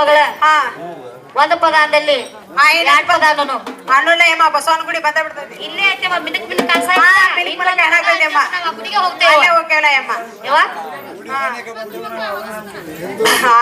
ಮಗಳ ಹಾ ಒಂದು ಪದ ಅಂದಲ್ಲಿ ಆ, ಏನ್ ಎರಡ್ ಪದ ಅನ್ನೋನು ಅನ್ನುಲ್ಲ ಏಮ ಬಸವನ ಗುಡಿ ಬಂದ ಬಿಡ್ತೈತಿ ಇಲ್ಲೇ ಐತೆವ ಮಿನಕ್ ಮಿನಕ್ ಅನ್ಸ ಹಾ, ಮಿನುಕ್ ಮಿನುಕ್ ಏನಾಗ್ತೈತೆ ಅಮ್ಮ? ನಾವು ಗುಡಿಗೆ ಹೋಗ್ತೇವೆ ಅಲ್ಲೇ ಹೋಗ್ಯಾಳ ಅಮ್ಮ ಯವ್ವ ಹಾ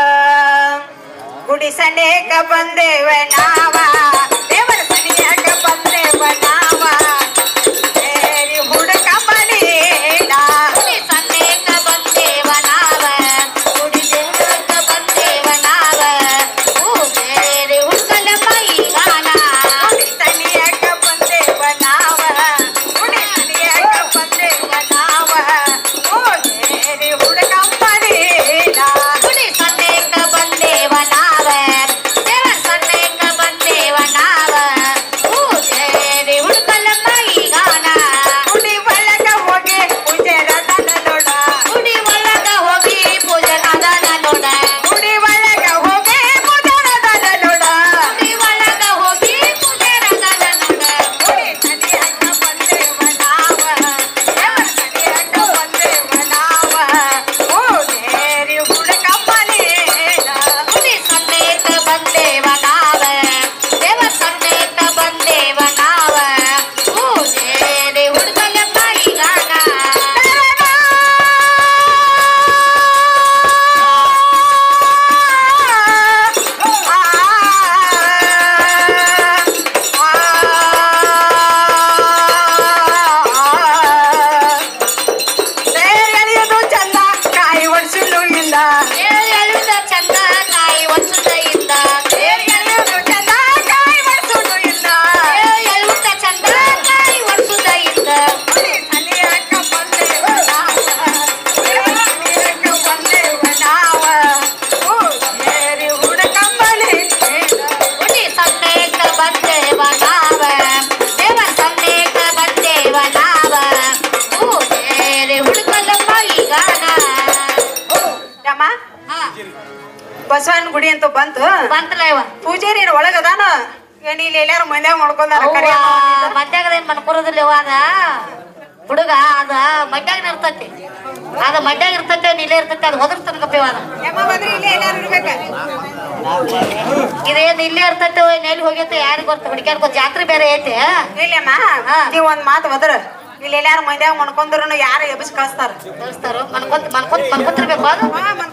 ಗುಡಿ ಸನೇಕ ಬಂದೇವ ನಾವ ದೇವರ ಸನಿಯಾಕ ಬಂದೇವ ನಾವ ಸೇರಿ ಹುಡುಕ ಮನೇನ ಗುಡಿ ಸನ್ನೇಕ ಬಂದೇವ ನಾವ ಗುಡಿ ದೇವರಕ್ಕ ಬಂದೇವ ನಾವ ಹೂ ಬೇರೆ ಹುಡುಗನ ಮೈಗಾನ ಗುಡಿ ಸನಿಯಾಕ ಬಂದೇವ ನಾವ ಗುಡಿ ಸನಿಯಾಕ ಬಂದೇವ ನಾವ ಓ ಸೇರಿ ಹುಡುಕ ಮನೇನ ಗುಡಿ ಸನ್ನೇಕ ಬಂದೇವ ನಾವ ದೇವರ ಸನ್ನೇಕ ಬಂದೇವ ನಾವ ಹೂ ಬೇರೆ ಹುಡುಗನ ಮೈಗಾನ ಗುಡಿ ಒಳಗ ಹೋಗಿ ಪೂಜೆರ ತನ ನೋಡ ಗುಡಿ ಒಳಗ ಹೋಗಿ ಪೂಜೆ ಅದಾನ ನೋಡ ಗುಡಿ ಒಳಗ ಹೋಗಿ ಪೂಜೆರ ತನ ನೋಡ ಗುಡಿ ಒಳಗ ಹೋಗಿ ಪೂಜೆ ಅದಾನ ನೋಡ ಗುಡಿ ಸನಿಯಾಕ ಬಂದೇವ ನಾವ ದೇವರ ಸನಿಯಾಕ ಬಂದೇವ ನಾವ ಓ ಸೇರಿ ಹುಡುಕ ಮನೇನ ಗುಡಿ ಸನ್ನೇಕ ಬಂದೇವ ನಾವ ದೇವ ಸನ್ನೇಕ ಬಂದೇವ ನಾವ ಪೂಜೆರೆ ಹುಡುಗನ ಮೈಗಾನ ಚಂದ ಕಾಯಿ ಒಡ್ಸಲು ಇಲ್ಲ ಎಳೆಯುವುದ ಚಂದ ಕಾಯಿ ಒನ್ಸುತ್ತ ಇದ್ದ ಎಳೆಯೋದು ಚಂದ ಕಾಯಿ ಒಡ್ಸಲು ಇಲ್ಲ ಎಳೆಯುವುದ ಚಂದ ಕಾಯಿ ಒನ್ಸುತ್ತ ಇದ್ದ ಗುಡಿ ಸನಿಯಾಕ ಬಂದೇವ ನಾವ ಸನಿಯಾಕ ಬಂದೇವ ನಾವ ಓ ಸೇರಿ ಹುಡುಕಂಬಲಿ ಗುಡಿ ಸನ್ನೇಕ ಬಂದೇವ ನಾವ ದೇವ ಸನ್ನೇಕ ಬಂದೇವ ನಾವ ಪೂಜೆರೆ ಹುಡುಗನ ಮೈಗಾನ ಯಮ್ಮ ಹಾ ಬಸವನ ಗುಡಿ ಅಂತ ಬಂತು ಬಂತಲ್ಲ ಇವ ಪೂಜಾರಿ ಏನ್ ಒಳಗದಾನ ಏನ್ ಇಲ್ಲಿ ಎಲ್ಲಾರು ಮನ್ಯಾಗ ಮಾಡ್ಕೊಂಡಾರ ಕರಿ ಮಡ್ಯಾಗದ ಏನ್ ಮನ್ಕೊರೋದಿಲ್ಲ ಇವ ಅದ ಹುಡುಗ ಅದ ಮಡ್ಯಾಗ ಇರ್ತೈತಿ ಅದ ಮಡ್ಯಾಗ ಇರ್ತೈತಿ ಅವ್ನ್ ಇಲ್ಲೇ ಇರ್ತೈತಿ ಅದು ಹೋದ್ರ ತನಕಪ್ಪ ಇವ ಅದ ಯಮ್ಮ ಬಂದ್ರಿ ಇಲ್ಲೇ ಎಲ್ಲಾರು ಇರ್ಬೇಕ ಇದೇನ್ ಇಲ್ಲೇ ಇರ್ತೈತಿ ಏನ್ ಎಲ್ಲಿ ಹೋಗೈತಿ ಯಾರಿಗ್ ಗೊತ್ತ ಹುಡುಕ್ಯಾರ ಜಾತ್ರೆ ಬೇರೆ ಐತಿ ಇಲ್ಲಮ್ಮ ಹಾ. ನೀವ್ ಒಂದ್ ಮಾತು ಬದ್ರ ಇಲ್ಲಿ ಎಲ್ಲಾರು ಮಂದ್ಯಾಗ ಮಾಡ್ಕೊಂಡ್ರು ಯಾರು ಎಬ್ಸ್ ಕಳಿಸ್ತಾರ ಕಳಿಸ್ತಾರ ಮನ್ಕೊಂತ ಮನ್ಕೊಂತ ಮನ್ಕೊಂತಿರ್ಬೇಕು ಅದು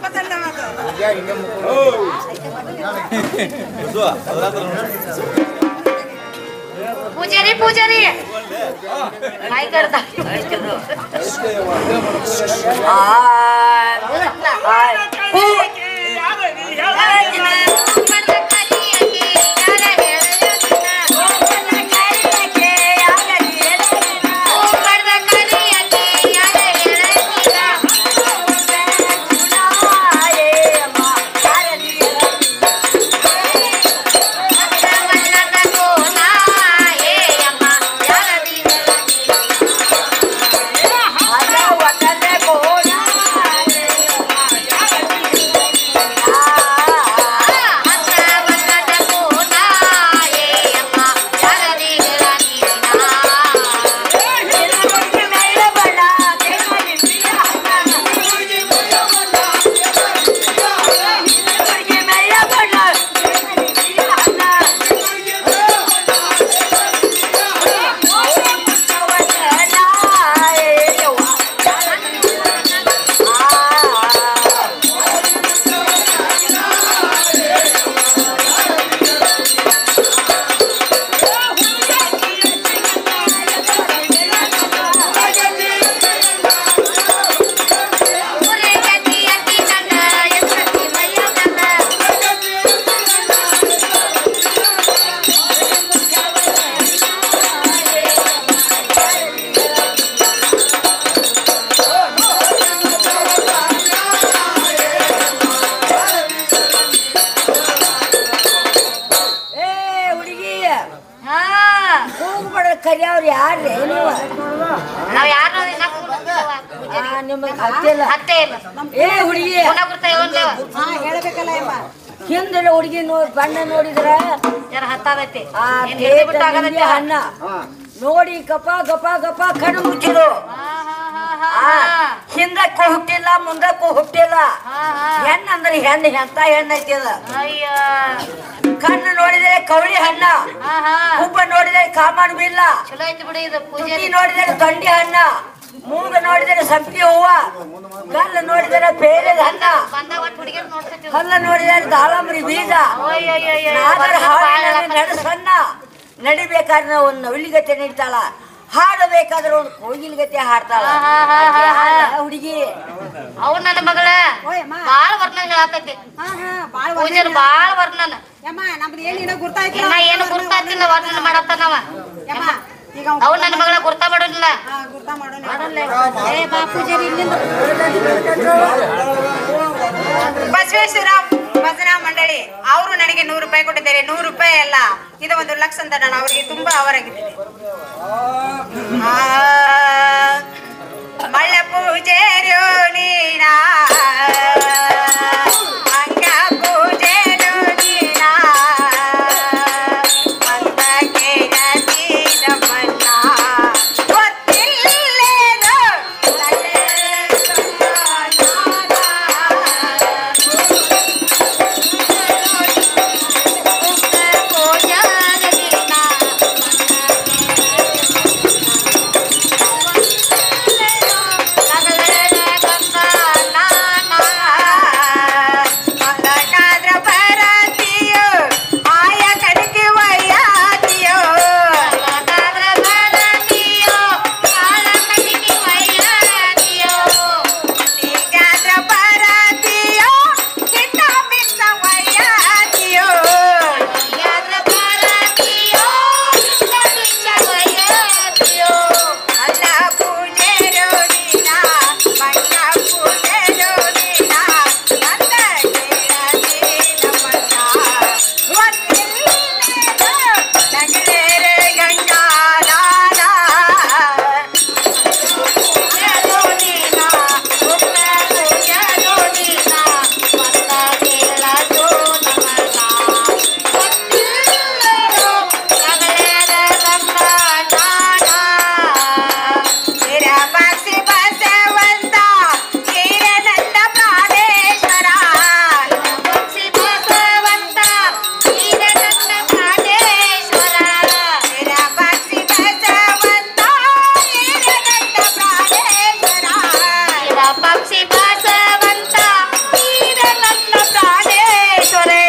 ಪೂಜಾರಿ ಪೂಜಾರಿ ಮೈ ಕಡ್ದ ಏ ಹುಡುಗಿ ಹಾ ಹೋಗ್ಬೇಡ ಕರಿಯವ್ರು ಯಾರ್ರಿ ನೀವು ನಾವ್ ಯಾರು ಆ, ನಿಮಗೆ ಹತ್ತಿಲ್ಲ ಅತ್ತೆ ಇಲ್ಲ ಏ ಹುಡುಗಿ ಪುನಃ ಬರ್ತಾ ಇವನ್ಲೇವ ಹಾ ಹೇಳ್ಬೇಕಲ್ಲ ಯಮ್ಮ ಹಿಂದಿನ ಹುಡುಗಿ ನೋಡಿ ಬಣ್ಣ ನೋಡಿದ್ರ ಜರ ಹತ್ತಾದೈತಿ ಆ ಏನ್ ಹಿಡ್ದು ಬಿಟ್ಟು ತೇಟ ಆಗದೈತಿ ನಿಂಬೆ ಹಣ್ಣ ನೋಡಿ ಗಪ ಗಪ ಗಪ ಕಣ್ಣು ಮುಚ್ಚಿರು ಹಾ ಹಾ ಹಾ ಹಾ ಆ, ಹಾ ಹಿಂದ ಹಿಂದಕ್ಕೂ ಹುಟ್ಟಿಲ್ಲ ಮುಂದಕ್ಕೂ ಹುಟ್ಟಿಲ್ಲ ಹಾ ಹಾ ಹೆಣ್ಣ ಅಂದ್ರೆ ಹೆಣ್ಣು ಎಂತ ಹೆಣ್ಣು ಐತಿ ಅದ ಅಯ್ಯ ಕಣ್ಣು ನೋಡಿದರೆ ಕವಳಿ ಹಣ್ಣ ಹಾ ಹಾ ಉಬ್ಬ ನೋಡಿದರೆ ಕಾಮನ್ ಬಿಲ್ಲ ಚಲೋ ಐತಿ ಬಿಡಿ ಇದು ತುಟಿ ಪೂಜಾರಿ ನೋಡಿದರೆ ದಂಡಿ ಹಣ್ಣ ಮೂಗ ನೋಡಿದರೆ ಸಂಪಿಗೆ ಹೂವ ಕಲ್ಲು ನೋಡಿದರೆ ಬೇರೆ ಹಣ್ಣ ಬಂದ ಒಟ್ಟು ಹುಡುಗಿಯರ್ ನೋಡ್ತೈತಿ ಹಲ್ಲ ನೋಡಿದರೆ ದಾಳಂಬರಿ ಬೀಜ ಅಯ್ಯಯ್ಯಯ್ಯ ನಾಗರ ಹಾಡಿನ ನಡೆಸಣ್ಣ ನಡಿಬೇಕಾದ್ರೆ ನಾವು ಒಂದು ನವಿಲಿಗತೆ ನಡೀತಾಳ ಹಾಡಬೇಕಾದ್ರೆ ಒಂದು ಕೋಗಿಲಿಗತೆ ಹಾಡ್ತಾಳ ಹಾ, ಹಾ, ಹಾ, ಹಾ. ಹುಡುಗಿ ಅವ್ ನನ್ನ ಮಗಳ ಓಯಮ್ಮ ಬಾಳ ವರ್ಣನ ಹೇಳತೈತಿ ಹಾ ಹಾ ಬಾಳ ಪೂಜಾರಿ ಬಾಳ ವರ್ಣನ ಯಮ್ಮ ನಮ್ದು ಏನ್ ಏನೋ ಗುರ್ತಾಯ್ತಿಲ್ಲ ಇನ್ನ ಏನು ಗುರ್ತಾತಿಲ್ಲ ವರ್ಣನ ಮಾಡತ್ತಾನವ ಯಮ್ಮ ಈಗ ಅವ್ ನನ್ನ ಮಗಳ ಗುರ್ತಾ ಮಾಡೋದಿಲ್ಲ ಹಾ ಗುರ್ತಾ ಮಾಡೋಣ ಏ ಬಾ ಪೂಜಾರಿ ಇಲ್ಲಿಂದ ಬಸವೇಶ್ವರ ಭಜನಾ ಮಂಡಳಿ ಅವರು ನನಗೆ ನೂರು ರೂಪಾಯಿ ಕೊಟ್ಟಿದ್ದಾರೆ ನೂರು ರೂಪಾಯಿ ಅಲ್ಲ ಇದು ಒಂದು ಲಕ್ಷ ಅಂತ ನಾನು ಅವರಿಗೆ ತುಂಬಾ ಅವರಾಗಿದ್ದೇನೆ ಆ, ಮಳ್ಳ ಪೂಜೆರು ನೀನಾ ಅಂಗ ಪೂಜೆರು ನೀನಾ ಮಂದಕ್ಕೆ ನಮನ್ನ ಗೊತ್ತಿಲ್ಲೇನು ಮಲಕಾದ್ರ ಬರತಿಯೋ ಆಯ ಕಡಿಗೆ ವಯ್ಯಾತಿಯೋ ಈಗಾದ್ರ ಬರತಿಯೋ ಕಿತ್ತ ಮಿತ್ತ ವಯ್ಯಾತಿಯೋ ಅಲ್ಲ ಪೂಜೆರೋ ನೀನ ಮಂಗ ಪೂಜೆರೋ ನೀನ ನಂದ ಕೇಳದಿ ನಮ್ಮನ್ನ ಗೊತ್ತಿಲ್ಲೇನೋ ನಗರೇರೆ ಗಂಗಾನಾನ ನಿರಪಕ್ಷಿ ಬಸವಂತ ಹಿರನಂದ ಪ್ರಾಣೇಶ್ವರ ನಿರಪಕ್ಷಿ ಬಸವಂತ ಹಿರನಂದ ಪ್ರಾಣೇಶ್ವರ ಪಕ್ಷಿ ಬಸವಂತ ವೀರ ನನ್ನ ಪ್ರಾಣೇಶ್ವರೇ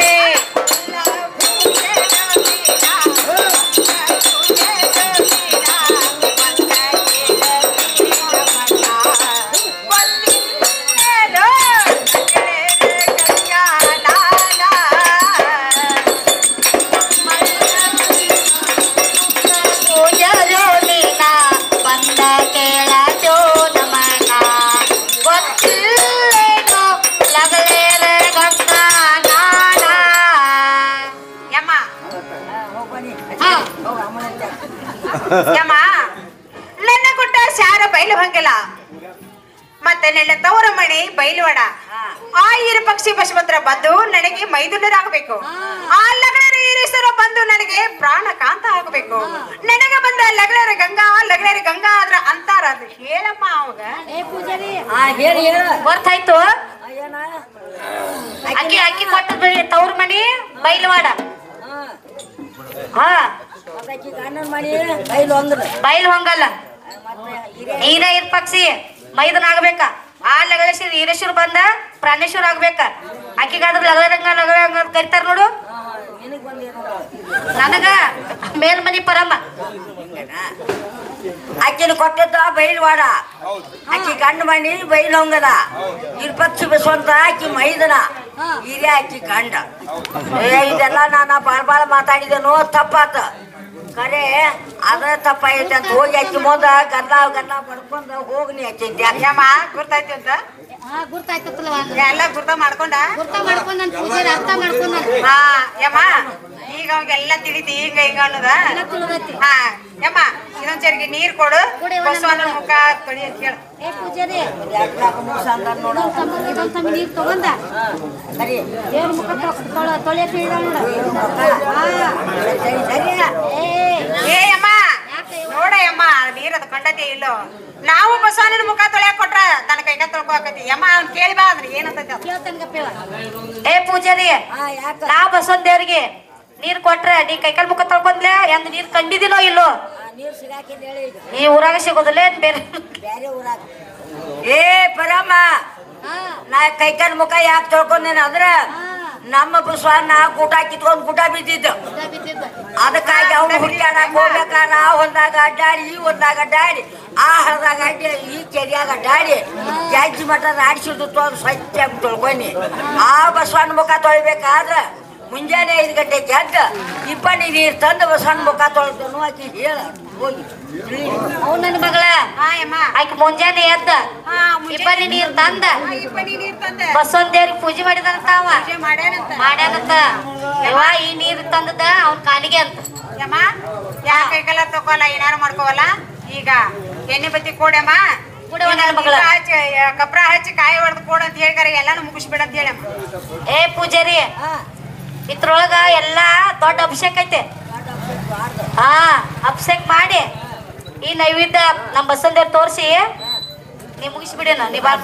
ಪೂಜಾರೋ ನೀನ ಬಂದ ಕೇಳಜೋ ನಮನ ಗೊತ್ತಿಲ್ಲೇನೋ ಲಗಲೇರ ಗಂಗ ನಾನ ಯಮ್ಮ ಹಾ ಯಮ್ಮ ನನ್ನ ಗುಡ್ಡ ಶಾರ ಬಯಲು ಹಂಗಿಲ್ಲ ಮತ್ತೆ ನನ್ನ ತವರ ಮಣಿ ಬಯಲುವಾಡ ಆ ಇರು ಪಕ್ಷಿ ಪಶುಪತ್ರ ಬಂದು ನನಗೆ ಮೈದುನರಾಗಬೇಕು ಆ ಲಗ್ನರ ಈರೇಶ್ವರ ಬಂದು ನನಗೆ ಪ್ರಾಣ ಕಾಂತ ಆಗಬೇಕು ನನಗೆ ಬಂದ ಲಗ್ನರ ಗಂಗಾ ಲಗ್ನರ ಗಂಗಾ ಆದ್ರ ಅಂತಾರ ಅದು ಹೇಳಮ್ಮ ಅವಾಗ ಹಾ ಹೇಳಿ ಹೇಳ ಗೊತ್ತಾಯ್ತು ಏನ ಅಕ್ಕಿ ಅಕ್ಕಿ ಕೊಟ್ಟ ತವ್ರ ಮನಿ ಬೈಲ್ವಾಡ ಹಾ ಹಾ ಅದಕ್ಕೆ ಗಂಡನ ಮಾಡಿ ಕೈಲು ಅಂದ್ರ ಬೈಲ್ ಹೊಂಗಲ್ಲ ಮತ್ತೆ ಹಿರಿಯ ನೀನ ಇರ್ ಪಕ್ಷಿ ಮೈದನ ಆಗ್ಬೇಕ ಆ ಲಗಳೇಶ್ವರ ಈರೇಶ್ವರ ಬಂದ ಪ್ರಾಣೇಶ್ವರ ಆಗ್ಬೇಕ ಅಕ್ಕಿಗಾದ್ರ ಲಗಳರಂಗ ಲಗಳರಂಗ ಅಂತ ಕರಿತಾರ ನೋಡು ನಿನಗ್ ಬಂದೇನು ನನಗ ಮೇಲ್ಮನಿ ಪರಮ್ಮ ಆಕಿನ ಕೊಟ್ಟದ್ದ ಬೈಲ್ವಾಡ ಆಕಿ ಗಂಡ ಮಣಿ ಬೈಲ್ ಹೊಂಗದ ಇರ್ಪಕ್ಷಿ ಬಸವಂತ ಆಕಿ ಮೈದನ ಹಿರಿಯ ಆಕಿ ಗಂಡ ಏ ಇದೆಲ್ಲ ನಾನು ಬಾಳ್ ಬಾಳ ಮಾತಾಡಿದೆನೋ ತಪ್ಪಾತ ಖರೆ ಅದ ತಪ್ಪಾಯ್ತು ಅಂತ ಹೋಗಿ ಆಕಿ ಮುಂದ ಗಲ್ಲ ಗಲ್ಲ ಬಡ್ಕೊಂಡ ಹೋಗ್ನಿ ಆಕಿ ಯಮ್ಮ ಗುರ್ತಾಯ್ತು ಅಂತ ಹಾ ಗುರ್ತಾಯ್ತಲ್ಲ ಎಲ್ಲ ಗುರ್ತ ಮಾಡ್ಕೊಂಡ ಗುರ್ತ ಮಾಡ್ಕೊಂಡ್ ನನ್ ಪೂಜೆ ಅರ್ಥ ಮಾಡ್ಕೊಂಡ್ ನಾನು ಹಾ ಯಮ್ಮ ಈಗ ಅವಾಗೆಲ್ಲ ತಿಳಿತಿ ಹಿಂಗ ಹಿಂಗ ಅನ್ನೋದ ಎಲ್ಲ ತಿಳಿದೈತಿ ಹಾ ಯಮ್ಮ ಇದೊಂದ್ ಚರಿಗೆ ನೀರ್ ಕೊಡು ಕೊಡಿ, ಒಂದ್ ಬಸವನ ಮುಖ ತೊಳಿ ಅಂತ ಹೇಳು ಏ ಪೂಜಾರಿ ಮೋಸ ಅಂದ ನೋಡ ಇದೊಂದ್ ತಮ್ಮ ಇದೊಂದ್ ತಮ್ಮ ನೀರ್ ತಗೊಂಡ ಸರಿ ದೇವ್ರ ಮುಖ ತೊಳ ತೊಳೆಯಕ್ಕೆ ಹೇಳಿದ ನೋಡ ಸರಿ ಸರಿ ಏ ಏ ಅಮ್ಮ ಯಾಕೆ ಇವ? ನೋಡಯ್ಯಮ್ಮ ನೀರ್ ಅದ್ ಕಂಡತಿ ಇಲ್ಲೋ ನಾವು ಬಸವಣ್ಣನ ಮುಖ ತೊಳ್ಯಾಕ ಕೊಟ್ರ ತನ್ನ ಕೈಗ ತೊಳ್ಕೊಕತಿ ಯಮ್ಮ ಅವ್ನ್ ಕೇಳಿ ಬಾ ಅಂದ್ರೆ ಏನಂತೈತಿ ಅದು? ಏ ಪೂಜಾರಿ ಹಾ ಯಾಕ ನಾ ಬಸವನ್ ದೇವ್ರಿಗೆ ನೀರ್ ಕೊಟ್ರೆ ನೀ ಕೈಕಾಲ್ ಮುಖ ತೊಳ್ಕೊಂಡ್ಲೆ ಎಂದ್ ನೀರ್ ಕಂಡಿದಿನೋ ಇಲ್ಲೋ ಆ, ನೀರ್ ಸಿಗಾಕಿದ್ ಹೇಳಿ ಈಗ ಈ ಊರಾಗ ಸಿಗೋದಿಲ್ಲ ಏನ್ ಬೇರೆ ಬ್ಯಾರೆ ಊರಾಗ ಏ ಪರಮ ನಾ ಕೈಕಾಲ್ ಮುಖ ಯಾಕೆ ತೊಳ್ಕೊಂಡೇನ ಅಂದ್ರ ನಮ್ಮ ಬಸವಣ್ಣ ಊಟ ಕಿತ್ಕೊಂಡ್ ಊಟ ಬಿದ್ದಿದ್ದು ಅದಕ್ಕಾಗಿ ಅವ್ನು ಹುಡ್ಕ್ಯಾಡಕ್ ಹೋಗ್ಬೇಕಾರ ಆ ಹೊಲ್ದಾಗ ಅಡ್ಡಾಡಿ ಈ ಹೊಲ್ದಾಗ ಅಡ್ಡಾಡಿ ಆ ಹಳದಾಗ ಅಡ್ಡಿ ಈ ಕೆರಿಯಾಗ ಅಡ್ಡಾಡಿ ಜಾಜಿ ಮಠದ ಆಡಿಸಿದ್ದು ತೊಗೊಂಡು ಸ್ವಚ್ಛ ತೊಳ್ಕೊನಿ ಆ ಬಸವಣ್ಣ ಮುಖ ತೊಳಿಬೇಕಾದ್ರ ಮುಂಜಾನೆ ಐದು ಗಂಟೆಗೆ ಎದ್ದು ಇಬ್ಬನಿ ನೀರು ತಂದು ಬಸವಣ್ಣ ಮುಖ ತೊಳ್ದನು ಆಕಿ ಹೇಳ ಹೋಗಿ ತಿಳಿ. ಅವ್ ನನ್ ಮಗಳ ಹಾ ಯಮ್ಮ ಆಕಿ ಮುಂಜಾನೆ ಎದ್ದ ಹಾ, ಮುಂಜಾನೆ ಇಬ್ಬನಿ ನೀರ್ ತಂದ ಹಾ, ಇಬ್ಬನಿ ನೀರ್ ತಂದೆ ಬಸವನ್ ದೇವ್ರಿಗೆ ಪೂಜೆ ಮಾಡಿದಂತ ಅವ ಪೂಜೆ ಮಾಡ್ಯಾನಂತ ಮಾಡ್ಯಾನಂತ ಯವ್ವ ಈ ನೀರ್ ತಂದದ ಅವ್ನ್ ಕಾಲಿಗೆ ಅಂತ ಯಮ್ಮ ಯಾ ಕೈಗೆಲ್ಲ ತಗೋಲ್ಲ ಏನಾರು ಮಾಡ್ಕೋವಲ್ಲ ಈಗ ಎಣ್ಣೆ ಬತ್ತಿ ಕೊಡಮ್ಮ ಕೊಡವ್ವ ನನ್ನ ಮಗಳ. ಹಚ್ಚಿ ಕಪ್ರ ಹಚ್ಚಿ ಕಾಯಿ ಹೊಡೆದು ಕೊಡು ಅಂತ ಹೇಳ್ತಾರೆ ಎಲ್ಲಾನು ಮುಗಿಸ್ಬಿಡ ಅಂತ ಹೇಳಮ್ಮ ಏ ಪೂಜಾರಿ ಹಾ ಇದ್ರೊಳಗ ಎಲ್ಲಾ ದೊಡ್ಡ ಅಭಿಷೇಕ ಐತೆ ಹಾ ಅಭಿಷೇಕ ಮಾಡಿ ಈ ನೈವೇದ್ಯ ನಮ್ ಬಸವನ್ ದೇವ್ರ ತೋರ್ಸಿ ನೀ ಮುಗಿಸ್ಬಿಡೇನ ನೀ ಬಾಳ್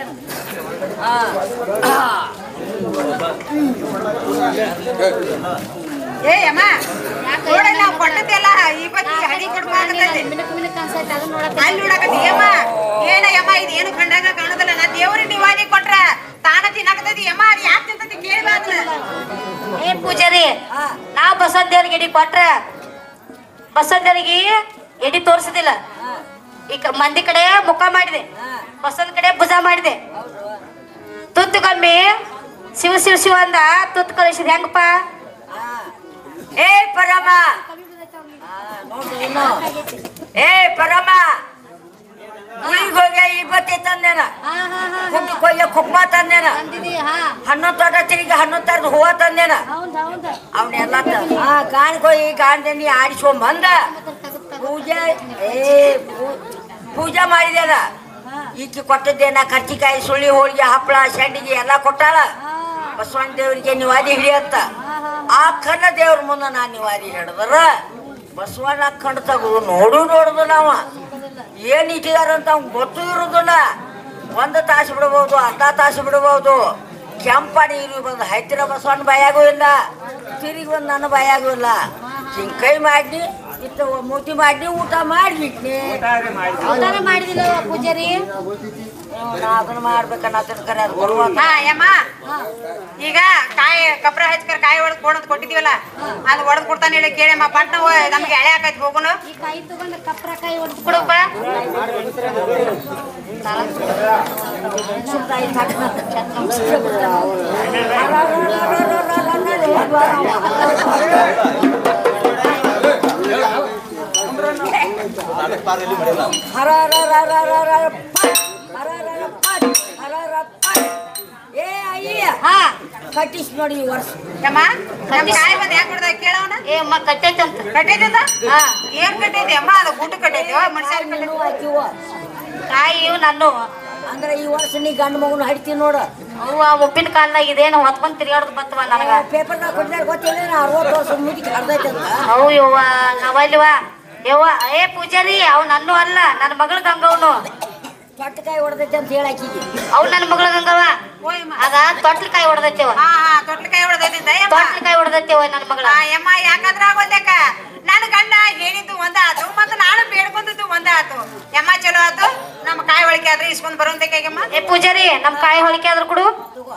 ಏ ಅಮ್ಮ ನೋಡಲ್ಲ ನಾವು ಕೊಟ್ಟದ್ದೆಲ್ಲ ಇವತ್ತು ಹಣಿ ಕೊಡ್ಬೇಕಾಗತ್ತೆ ಅಲ್ಲಿ ನೋಡಕತ್ತಿ ಯಮ್ಮ ಏನ ಯಮ್ಮ ಇದು ಏನು ಕಂಡಾಗ ಕಾಣೋದಿಲ್ಲ ನಾ ದೇವ್ರ ನಿವಾದಿ ಕೊಟ್ರ ತಾನ ತಿನ್ನಕತ್ತೈತಿ ಯಮ್ಮ ಅದು ಯಾಕೆ ತಿಂತತಿ ಕೇಳಿ ಅದನ್ನ ಏ ಪೂಜಾರಿ ಹಾ ನಾವ್ ಬಸವನ್ ದೇವ್ರಿಗೆ ಎಡಿ ಕೊಟ್ರ ಬಸವನ್ ದೇವ್ರಿಗೆ ಎಡಿ ತೋರ್ಸದಿಲ್ಲ ಹಾ ಈ ಕ- ಮಂದಿ ಕಡೆ ಮುಖ ಮಾಡಿದೆ ಹಾ ಬಸವನ್ ಕಡೆ ಭುಜ ಮಾಡಿದೆ ಹೌದು ತುತ್ತುಗೊಮ್ಮೆ ಶಿವ ಶಿವ ಶಿವ ಅಂದ ತುತ್ತು ಕಳಿಸಿದ ಹೆಂಗಪ್ಪ ಹಾ. ಏ ಪರಮ ಹಾ, ನೋಡು ಇನ್ನು. ಏ ಪರಮ ಊರಿಗೆ ಹೋಗಿ ಇಬ್ಬತ್ತಿ ತಂದೇನ ಕುಂಟಕ್ಕೆ ಹೋಗಿ ಕುಕ್ಮ ತಂದೇನ ಹನ್ನೊಂದು ತೋಟ ತಿರುಗಿ ಹನ್ನೊಂದು ತರದ ಹೂವ ತಂದೇನ ಅವನ್ನೆಲ್ಲ ಹಾ ಗಾಣಿಗೆ ಹೋಗಿ ಗಾಂಧಿ ಆಡಿಸ್ಕೊಂಡ್ ಬಂದ ಪೂಜೆ ಏ ಪೂ- ಪೂಜೆ ಮಾಡಿದೇನ ಈಕಿ ಕೊಟ್ಟದ್ದೇನ ಕರ್ಚಿಕಾಯಿ ಸುಳ್ಳಿ ಹೋಳಿಗೆ ಹಪ್ಪಳ ಶಂಡಿಗೆ ಎಲ್ಲ ಕೊಟ್ಟಾಳ ಬಸವಣ್ಣ ದೇವರಿಗೆ ನಿವಾದಿ ಹಿಡಿಯತ್ತ ಆ ಕನ್ನ ದೇವ್ರ ಮುಂದೆ ನಾ ನಿವಾದಿ ಹಿಡಿದ್ರ ಬಸವಣ್ಣ ಕಂಡು ತಗದು ನೋಡು ನೋಡುದು ನಾವ ಏನ್ ಇಟ್ಟಿದಾರಂತ ಅವ್ನ್ ಗೊತ್ತು ಇರುದಿಲ್ಲ ಒಂದು ತಾಸು ಬಿಡಬಹುದು ಅರ್ಧ ತಾಸು ಬಿಡಬಹುದು ಕೆಂಪ ನೀರು ಬಂದು ಹೈತಿರ ಬಸವಣ್ಣ ಬಾಯಾಗೂ ಇಲ್ಲ ತಿರುಗಿ ಬಂದು ನನ್ನ ಬಾಯಾಗೂ ಇಲ್ಲ ಹಿಂಗ್ ಕೈ ಮಾಡಿ ಇತ್ತು ಮೂತಿ ಮಾಡಿ ಊಟ ಮಾಡಿಬಿಟ್ನಿ ಮಾಡಿದಿಲ್ಲ ಪೂಜಾರಿ ನಾ ಅದನ್ನ ಮಾಡ್ಬೇಕನ್ನ ಅದನ್ನ ಕರೆ ಅದು ಬರುವಂತ ಹಾ ಯಮ್ಮ ಈಗ ಕಾಯಿ ಕಪ್ರ ಹಚ್ಕರ್ ಕಾಯಿ ಹೊಡೆದ್ ಕೊಡೋದ್ ಕೊಟ್ಟಿದೀವಲ್ಲ ಅದು ಹೊಡೆದ್ ಕೊಡ್ತಾನೆ ಹೇಳಿ ಕೇಳಮ್ಮ ಪಟ್ನ ಹೋಗ್- ನಮ್ಗೆ ಎಳೆ ಹಾಕೈತಿ ಹೋಗುನು ಈ ಕಾಯಿ ತಗೊಂಡು ಕಪ್ರಕಾಯಿ ಹೊಡೆದು ಕೊಡಪ್ಪ ಹರ ಹರ ಹರ ಹರ ಹರ ಹರ ಪಟ್. ಹರ ಹರ ಹರ ಪಟ್. ಹರ ಹರ ಪಟ್. ಏ ಅಯ್ಯ ಹಾ ಕಟ್ಟಿಸ್ ನೋಡಿ ಈ ವರ್ಷ ಯಮ್ಮ ನಮ್ ಕಾಯಿ ಬಂದ್ ಯಾಕೆ ಹೊಡೆದ ಕೇಳವನ ಏ ಅಮ್ಮ ಕಟ್ಟೈತಂತ ಕಟ್ಟೈತದ ಹಾ ಏನ್ ಕಟ್ಟೈತಿ ಅಮ್ಮ ಅದು ಗುಟ್ಟು ಕಟ್ಟೈತಿ ಮನುಷ್ಯ ನೀನು ಹಾಕಿವ ಕಾಯಿ ಇವು ನಾನು ಅಂದ್ರೆ ಈ ವರ್ಷ ನೀ ಗಂಡು ಮಗನ ಹಡ್ತೀನಿ ನೋಡು ಅವ್ವ ಉಪ್ಪಿನ ಕಾಲ್ನಾಗ ಇದೇನು ಹೊತ್ಕೊಂಡ್ ತಿರ್ಗಾಡೋದು ಬರ್ತವ ನನಗ ಪೇಪರ್ನಾಗ ಕೊಟ್ಟಿದ್ದಾರೆ ಗೊತ್ತಿಲ್ಲ ನಾ ಅರವತ್ತು ವರ್ಷ ಮುಗಿಗೆ ಹಡ್ದೈತೆ ಅಂತ ಅವು ಯವ್ವ ನಾವಲ್ವ ಯವ್ವ ಏ ಪೂಜಾರಿ ಅವ್ ನನ್ನೂ ಅಲ್ಲ ನನ್ನ ಮಗಳ ಗಂಗವನು ಪಟ್ಟಕಾಯಿ ಹೊಡೆದೈತೆ ಅಂತ ಹೇಳಾಕಿಗೆ ಅವ್ ನನ್ನ ಮಗಳ ಗಂಗವ ಹೋಯಮ್ಮ ಅದ ತೊಟ್ಲಕಾಯಿ ಹೊಡೆದೈತೆವ ಹಾ ಹಾ ತೊಟ್ಲಕಾಯಿ ಹೊಡೆದೈತಿದ್ದ ಯಮ್ಮ ತೊಟ್ಲಕಾಯಿ ಹೊಡೆದೈತೆವ ನನ್ನ ಮಗಳ ಆ, ಯಮ್ಮ ಯಾಕಂದ್ರ ಆಗೋದಕ್ಕ ನನ್ನ ಗಂಡ ಹೇಳಿದ್ದು ಒಂದ ಆತು ಮತ್ತ ನಾನು ಬೇಡ್ಕೊಂಡದ್ದು ಒಂದ ಆತು ಯಮ್ಮ ಚಲೋ ಆತು ನಮ್ಮ ಕಾಯಿ ಒಳಗೆ ಆದ್ರೆ ಇಸ್ಕೊಂಡ್ ಬರೋಂತಕ್ಕಾಗಮ್ಮ ಏ ಪೂಜಾರಿ ನಮ್ ಕಾಯಿ ಹೋಳಿಕೆ ಆದ್ರೂ ಕೊಡು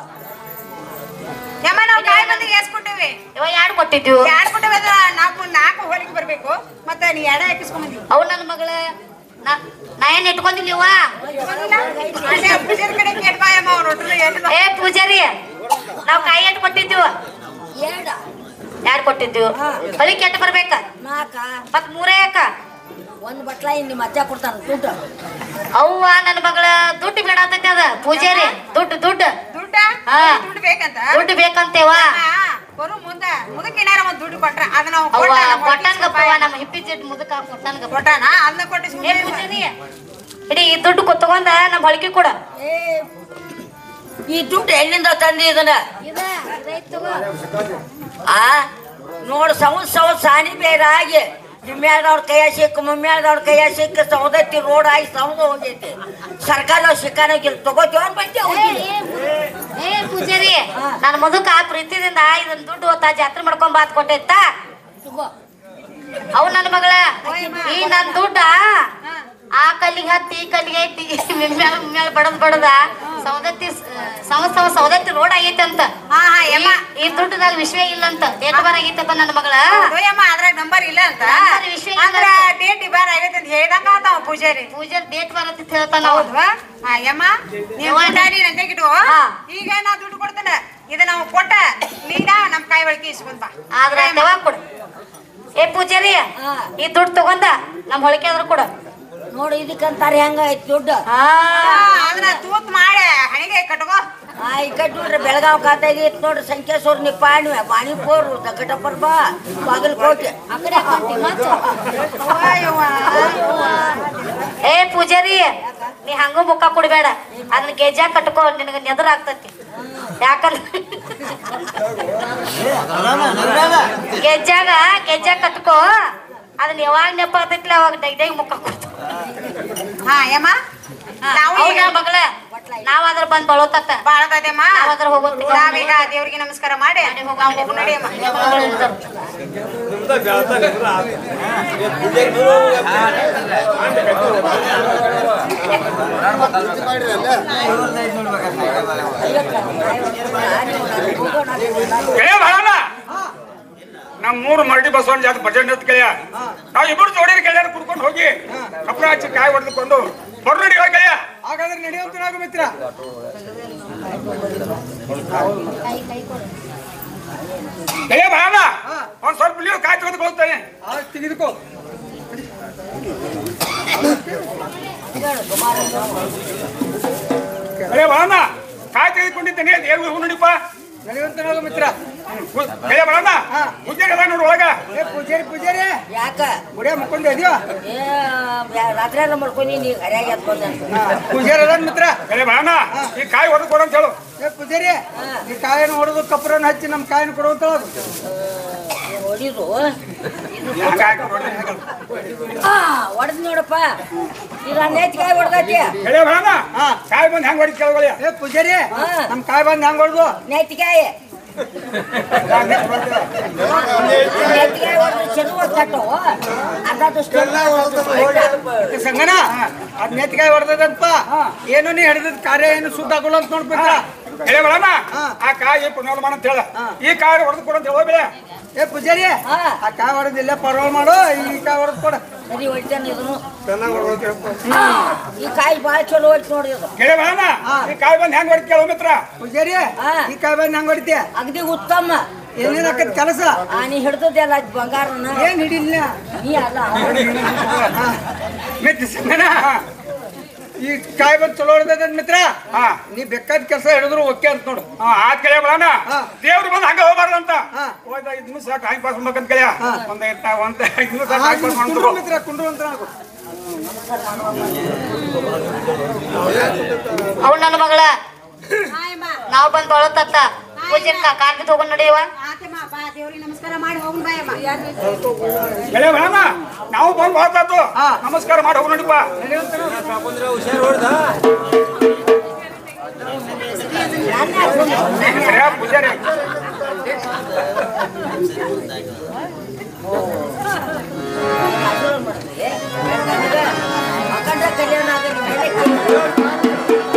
ಯಮ್ಮ ನಾವು ಕಾಯಿ ಬಂದಿಗೆ ಎಸ್ ಕೊಟ್ಟಿವಿ ಇವ ಯಾರು ಕೊಟ್ಟಿದ್ವು ಎರಡು ಕೊಟ್ಟಿವಿ ಅದ್ರ ನಾಲ್ಕು ನಾಲ್ಕು ಹೋಳಿಗೆ ಬರ್ಬೇಕು ಮತ್ತೆ ನೀ ಎಡ ಹಾಕಿಸ್ಕೊಂಡ್ ಬಂದಿ ಅವ್ ನನ್ನ ಮಗಳ ನಾ- ನಾ ಏನ್ ಇಟ್ಕೊಂಡಿಲ್ಲ ಇವ ಅಲ್ಲೇ ಪೂಜಾರಿ ಕಡೆ ಕೇಳ್ಬಾ ಯಮ್ಮ ಅವ್ರ ಒಟ್ರು ಹೇಳಿದ ಏ ಪೂಜಾರಿ ನಾವ್ ಕಾಯಿ ಎಟ್ ಕೊಟ್ಟಿದ್ವು ಏಡ ಯಾರು ಕೊಟ್ಟಿದ್ವು ಹೊಳಿಕೆ ಎಟ್ ಬರ್ಬೇಕ ನಾಕ ಮತ್ ಮೂರೇ ಯಾಕ ಒಂದು ಬಟ್ಲ ಇನ್ನು ಮತ್ತೆ ಕೊಡ್ತಾನ ದುಡ್ಡು ಅವ್ವ ನನ್ನ ಮಗಳ ದುಡ್ಡು ಬಿಡಾತೈತಿ ಅದ ಪೂಜಾರಿ ದುಡ್ಡು ದುಡ್ಡು ದುಡ್ಡ ಹಾ. ದುಡ್ಡು ಬೇಕಂತ ದುಡ್ಡು ಬೇಕಂತೇವ ಹಾ, ಬರು ಮುಂದ ಮುದಕ್ಕಿನಾರ ಒಂದ್ ದುಡ್ಡು ಕೊಟ್ರ ಅದನ್ನ ಅವ್ನ್ ಅವ್ವ ಕೊಟ್ಟ, ನಮ್ಮ ಕೊಟ್ಟನ್ಗಪ್ಪವ ಹೊಟ್ಟಿಗೆ ನಮ್ಮ ಹಿಪ್ಪಿ ಜಿಡ್ ಮುದಕ ಕೊಟ್ಟನ್ಗಪ್ಪ ಕೊಟ್ಟಾನ ಅದನ್ನ ಕೊಟ್ಟು ಏ ಸುಮ್ಮನೆ ಪೂಜಾರಿ ಇಡೀ ಈ ದುಡ್ಡು ಕೊ- ತಗೊಂಡ ನಮ್ಮ ಹೊಳಿಕೆ ಕೊಡ ಏ ಈ ದುಡ್ಡು ಎಲ್ಲಿಂದ ತಂದಿ ಇದನ್ನ ಆ ನೋಡು ಸೌದ್ ಸೌದ್ ಸಾನಿ ಬೇರೆ ಆಗಿ ಜಿಮ್ಮ್ಯಾಳದವ್ರ ಕೈಯ ಸಿಕ್ಕ ಮುಮ್ಮ್ಯಾಳದವ್ರ ಕೈಯ ಸಿಕ್ಕ ಸೌದತ್ತಿ ರೋಡ್ ಆಗಿ ಸೌದ ಹೋಗೈತಿ ಸರ್ಕಾರ ಸಿಕ್ಕಾನೋಗಿಲ್ಲ ತಗೋತೀವ ಬಂದಿ ಹೋಗಿಲ್ಲ ಏ ಪೂಜಾರಿ ನನ್ನ ಮುದುಕ ಪ್ರೀತಿದಿಂದ ಇದನ್ ದುಡ್ಡು ಓದ್ತಾ ಜಾತ್ರೆ ಮಾಡ್ಕೊಂಡ್ ಬಾತ್ ಕೊಟ್ಟೈತ ಅವ್ ನನ್ನ ಮಗಳ ಈ ನನ್ ದುಡ್ಡ ಆ ಕಲ್ಲಿಗೆ ಹತ್ತಿ ಈ ಕಲ್ಲಿಗೆ ಐತಿ ಮ್ಯಾಲ ಮ್ಯಾಲ ಬಡದ್ ಬಡದ ಸೌದತ್ತಿ ಸಮ ಸಮ ಸೌದತ್ತಿ ರೋಡ್ ಆಗೈತೆ ಅಂತ ಹಾ ಹಾ ಯಮ್ಮ ಈ ದುಡ್ಡದಾಗ ವಿಶ್ವ ಇಲ್ಲ ಅಂತ ಡೇಟ್ ಬಾರ್ ಆಗೈತೆ ಅಂತ ನನ್ನ ಮಗಳ ಹೌದು ಯಮ್ಮ ಅದ್ರಾಗ ನಂಬರ್ ಇಲ್ಲ ಅಂತ Number ವಿಷಯ ಇಲ್ಲ ಅಂದ್ರ ಅಂತ. ಡೇಟ್ ಬಾರ್ ಆಗೈತೆ ಅಂತ ಹೇಳ್ದಂಗ ಆತಾವ ಪೂಜಾರಿ ಪೂಜೆ ಡೇಟ್ ಬಾರ್ ಅಂತ ಹೇಳ್ತಾನ ಅವ. ಹೌದ್ವಾ ಹಾ ಯಮ್ಮ ನೀವು ಯವ್ವ, ಗಾಡಿ ನಂತೆ ಇಟ್ಟು ಹಾ. ಈಗ ನಾ ದುಡ್ಡು ಕೊಡ್ತೇನೆ ಇದು ನಾವು ಕೊಟ್ಟ ನೀನ ನಮ್ ಕಾಯಿ ಒಳಗೆ ಇಸ್ಕೊಂಡ್ ಬಾ ಆದ್ರ ಯಾವಾಗ ಕೊಡು ಏ ಪೂಜಾರಿ ಹಾ. ಈ ದುಡ್ಡು ತಗೊಂಡ ನಮ್ ಹೊಳಿಕೆ ಆದ್ರೂ ಕೊಡು ನೋಡಿ ಇದಕ್ಕಂತಾರೆ ಹೆಂಗ ಐತಿ ದುಡ್ಡು ಹಾ ಹಾ, ಅದನ್ನ ತೂತ್ ಮಾಡಿ ಹಣಿಗೆ ಕಟ್ಕೋ ಆ ಈ ಕಡೆ ನೋಡ್ರಿ ಬೆಳಗಾವ್ ಖಾತಾಗ ಐತಿ ನೋಡ್ರಿ ಸಂಖ್ಯೇಶ್ವರ ನಿಪ್ಪಾಣಿ ಬಾಣಿಪುರ್ ದಕ್ಕಟಪರ್ಬ ಬಾಗಲಕೋಟೆ ಆ ಕಡೆ ಹಾಕೊಂತಿ ಮತ್ತ ಅವ್ವ ಯವ್ವ. ಏ ಪೂಜಾರಿ ನೀ ಹಂಗ ಮುಖ ಕೊಡ್ಬೇಡ ಅದನ್ನ ಗೆಜ್ಜಾ ಕಟ್ಕೋ ನಿನಗ ನೆದರ್ ಆಗ್ತತಿ ಯಾಕಂದ್ರ ಗೆಜ್ಜಾಗ ಗೆಜ್ಜಾ ಕಟ್ಕೋ ಅದನ್ನ ಯಾವಾಗ ನೆಪ ಆಗ್ತೈತಿಲ್ಲ ಅವಾಗ ಡೈ ಡೈ ಮುಖ ಕೊಡ್ತು ಹಾ ಯಮ್ಮ ನಾವು ಈಗ ಹೌದಾ ಮಗಳ ನಾವ್ ಅದ್ರ ಬಂದ್ ಬಳೋತಕ್ಕ ಬಾಳದಮ್ಮ ನಾವ್ ಅದ್ರ ಹೋಗೋತ್ತಿಲ್ಲ. ನಾವೀಗ ದೇವ್ರಿಗೆ ನಮಸ್ಕಾರ ಮಾಡಿ ನಾವು ಹೋಗು ನಡಿಯಮ್ಮ ಗೆಳೆಯ ಬರೋಣ ನಮ್ಮ ಮೂರು ಮರಡಿ ಬಸವಣ್ಣ ಜಾತಿ ಭಜನೆ ಅಂತ ಗೆಳೆಯ ನಾವು ಇಬ್ಬರು ಜೋಡಿಯರ್ ಗೆಳೆಯರ ಕುಡ್ಕೊಂಡು ಹೋಗಿ ಕಪ್ಪಳ ಹಚ್ಚಿ ಕಾಯಿ ಹೊಡೆದುಕೊಂಡು ಬರ್ನಡಿ ಗೆಳೆಯ ಹಾಗಾದ್ರೆ ನಡೆಯುವಂತ ನಾವು ಮಿತ್ರ ಗೆಳೆಯ ಬರೋಣ ಒಂದ್ ಸ್ವಲ್ಪ ನೀವು ಕಾಯಿ ತೆಗೆದುಕೊಳ್ತೇನೆ ಆ ತೆಗೆದುಕೋ ಗೆಳೆಯ ಬರೋಣ ಕಾಯಿ ತೆಗೆದುಕೊಂಡಿದ್ದೇನೆ ದೇವ್ರಿಗೆ ಹೂ ನಡಿಪ ನಡೆಯುವಂತ ನಾವು ಮಿತ್ರ ಗೆಳೆಯ ಬರೋಣ ಉದ್ಯೋಗ ಅದ ನೋಡು ಒಳಗ ಏ ಪೂಜಾರಿ ಪೂಜಾರಿ ಯಾಕ ಗುಡಿಯ ಮುಕ್ಕೊಂಡು ಇದೆಯೋ ಏ ರಾತ್ರಿ ಎಲ್ಲ ಮಾಡ್ಕೊಂಡು ನೀ ಹರ್ಯಾಗ ಎತ್ಕೊಂಡ ಪೂಜಾರಿ ಅದ ಮಿತ್ರ ಗೆಳೆಯ ಬರೋಣ ಈ ಕಾಯಿ ಹೊಡೆದು ಕೊಡು ಅಂತ ಹೇಳು ಏ ಪೂಜಾರಿ ಈ ಕಾಯನ್ನು ಹೊಡೆದು ಕಪ್ಪರನ್ನ ಹಚ್ಚಿ ನಮ್ಮ ಕಾಯಿನ ಕೊಡುವಂತ ಹೊಡಿದು ಆ ಕಾಯಿ ಕೊಡು. ಹೊಡೆದ್ ನೋಡಪ್ಪ ಇದು ನೇತಿಕಾಯಿ ಹೊಡೆದೈತಿ ಗೆಳೆಯ ಬರೋಣ ಕಾಯಿ ಬಂದು ಹೆಂಗ್ ಹೊಡಿದ್ ಕೇಳು ಗೆಳೆಯ ಏ ಪೂಜಾರಿ ಹಾ. ನಮ್ಮ ಕಾಯಿ ಬಂದು ಹೆಂಗ್ ಹೊಡೆದು ನೇತಿಕಾಯಿ ನೇತಿಕಾಯಿ ಹೊಡೆದ್ರೆ ಚೆಲುವ ಕಟ್ಟು ಅರ್ಧದಷ್ಟು ಸಂಗನ ಅದ್ ನೆತ್ತಿಕಾಯಿ ಹೊಡೆದದಂತ ಏನು ನೀ ಹಿಡಿದ ಕಾರ್ಯ ಏನು ಸುದ್ದ ಆಗೋಲ್ಲ ಅಂತ ನೋಡ್ಬೇಕ ಗೆಳೆಯ ಬರೋಣ ಹಾ. ಆ ಕಾಯಿ ಪುಣ್ಯ ಮಾಡ ಅಂತ ಹೇಳ ಈ ಕಾಯಿ ಹೊಡೆದು ಕೊಡು ಅಂತ ಹೇಳೋ ಬೆಳೆ ಏ ಪೂಜಾರಿ ಹಾ. ಆ ಕಾಯಿ ಹೊಡೆದಿಲ್ಲ ಪರವಾಳ ಮಾಡು ಈ ಕಾಯಿ ಹೊಡೆದ್ ಕೊಡ ಸರಿ ಹೊಡಿತಾನೆ ಇದನ್ನು ಚೆನ್ನಾಗಿ ಹೊಡೆದು ಈ ಕಾಯಿ ಭಾಳ ಚಲೋ ಹೋಯ್ತು ನೋಡಿ ಇದು ಗೆಳೆಯ ಬರೋಣ ಈ ಕಾಯಿ ಬಂದು ಹೆಂಗ್ ಹೊಡಿದ್ ಕೇಳು ಮಿತ್ರ ಪೂಜಾರಿ ಹಾ. ಈ ಕಾಯಿ ಬಂದು ಹೆಂಗ್ ಹೊಡಿತೀಯ ಅಗದಿ ಉತ್ತಮ ಏನೇನ್ ಆಕತ್ ಕೆಲಸ ಆ ನೀ ಹಿಡ್ದದ್ದೆಲ್ಲ ಅದ್ ಬಂಗಾರನ ಏನ್ ಹಿಡಿಲ್ಲ ನೀ ಅಲ್ಲ ಮಿತ್ರ ಸಂಗನ ಈ ಕಾಯಿ ಬಂದು ಚಲೋ ಹೊಡೆದ ಮಿತ್ರ ಹಾ. ನೀ ಬೇಕಾದ ಕೆಲಸ ಹಿಡಿದ್ರು ಓಕೆ ಅಂತ ನೋಡು ಹಾ ಆತ್ ಗೆಳೆಯ ಬರೋಣ ಹಾ. ದೇವ್ರು ಬಂದು ಹಂಗ ಹೋಗ್ಬಾರ್ದು ಅಂತ ಹಾ. ಹೋಯ್ತ ಐದ್ ನಿಮಿಷ ಟೈಮ್ ಪಾಸ್ ಮಾಡ್ಬೇಕಂತ ಗೆಳೆಯ ಒಂದ್ ಐದ್ ಒಂದ್ ಐದ್ ನಿಮಿಷ ಟೈಮ್ ಪಾಸ್ ಕುಂಡ್ರು ಮಾಡ್ರು ಮಿತ್ರ ಕುಂಡ್ರು ಅಂತ ನಾವು ಅವ್ ನನ್ನ ಮಗಳ ನಾವ್ ಬಂದ್ ಬಳೋತತ್ತ ಪೂಜೆ ಕಾಲ್ ಬಿದ್ದು ಹೋಗೋಣ ನಡೆಯವ ದೇವ್ರಿಗೆ ನಮಸ್ಕಾರ ಮಾಡಿ ಹೋಗುನ್ ಬಾಯಮ್ಮ ಗೆಳೆಯ ಬರೋಣ ನಾವು ಬಂದು ಹೋಗ್ತಾತು ನಮಸ್ಕಾರ ಮಾಡಿ ಹೋಗಿ ನೋಡಿಪ್ಪ ಸರಿಯಾ ಪೂಜಾರಿ ಅಖಂಡ ಕಲ್ಯಾಣ ಆಗಲಿ ಮೇಲೆ ಕೇಳಿ.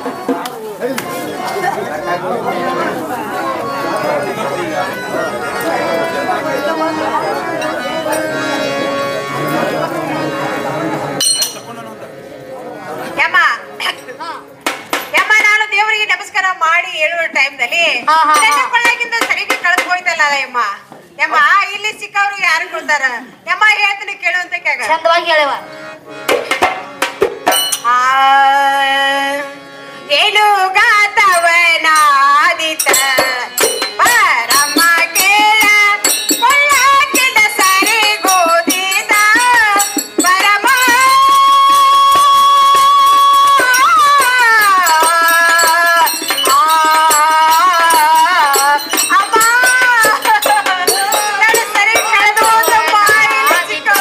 ಯಮ್ಮ ಯಮ್ಮ ನಾನು ದೇವರಿಗೆ ನಮಸ್ಕಾರ ಮಾಡಿ ಹೇಳುವ ಟೈಮ್ನಲ್ಲಿ ಹಾ, ಹಾ, ಹಾ. ನನ್ನ ಕೊಳ್ಳಾಗಿಂದ ಸರಿಗೆ ಕಳೆದು ಹೋಯ್ತಲ್ಲ ಯಮ್ಮ ಯಮ್ಮ ಇಲ್ಲಿ ಸಿಕ್ಕವ್ರು ಯಾರು ಕೊಡ್ತಾರ ಯಮ್ಮ ಹೇಳ್ತೀನಿ ಕೇಳುವಂತ ಕೇಳ ಚಂದವಾಗಿ ಹೇಳವ ಏಳುಗಾತವನಾದಿತ ಪರಮ ಕೇಳ ಕೊಳ್ಳಾಗಿಂದ ಸರಿಗೋದಿದ ಪರಮ ಅಮ್ಮ ನಾನು ಸರಿ ಕಳೆದು ಹೋದಮ್ಮ ಇಲ್ಲಿ ಸಿಕ್ಕ